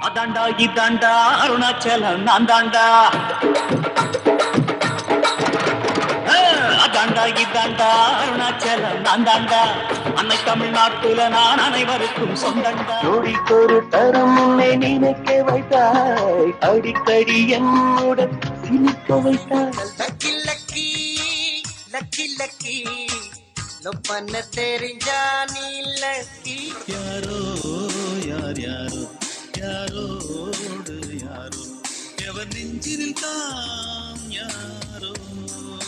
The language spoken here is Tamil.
அதாண்டா இதாண்டா அருணாச்சலம் நான் தாண்டா ஆ, அதாண்டா இதாண்டா அருணாச்சலம் நான் தாண்டா அன்னை தமிழ்நாட்டுல நான் அனைவருக்கும் சொந்தண்டா நொடிக்கொரு தரம் உன்னை நினைக்க வைத்தாய் அடிக்கடி என்னுடன் சிரிக்க வைத்தாய் lucky lucky lucky lucky love பண்ண தெரிஞ்சா நீ லக்கி யாரோ யார் யாரோ யாரோடு யாரோ எவர் நெஞ்சினில் தாம் யாரோ